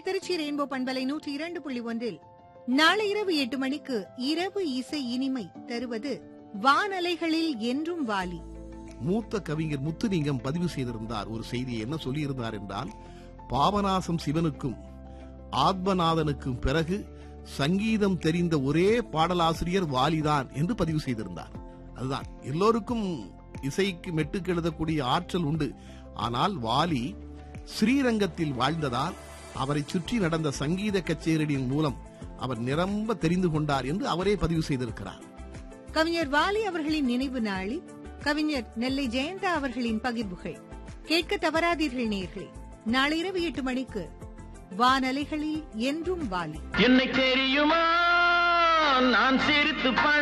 உங்கள் திருச்சி ரெயின்போ பண்பலை நூற்றி இரண்டு புள்ளி ஒன்றில் நாளை இரவு எட்டு மணிக்கு இரவு இசை இனிமை தருவது வானலைகளில் என்றும் வாலி மூத்த கவிஞர் முத்துலிங்கம் பதிவு செய்திருந்தார் ஒரு செய்தியை என்ன சொல்லியிருந்தார் என்றால் பாபநாசம் சிவனுக்கும் ஆத்மநாதனுக்கும் பிறகு சங்கீதம் தெரிந்த ஒரே பாடலாசிரியர் வாலிதான் என்று பதிவு செய்திருந்தார் அதுதான் எல்லோருக்கும் இசைக்கு மெட்டுக்கு எழுதக்கூடிய ஆற்றல் உண்டு ஆனால் வாலி ஸ்ரீரங்கத்தில் வாழ்ந்ததால் அவரை சுற்றி நடந்த சங்கீத கச்சேரியின் மூலம் அவர் நிரம்ப தெரிந்து கொண்டார் என்று அவரே பதிவு செய்திருக்கிறார் கவிஞர் வாலி அவர்களின் நினைவு நாளில் கவிஞர் நெல்லை ஜெயந்தா அவர்களின் பகிர்வுகள் கேட்க தவறாதீர்கள் நேர்களே நாளை இரவு எட்டு மணிக்கு வானலைகளில் என்றும் வாலி என்னை தெரியுமா நான் சிரித்து பழ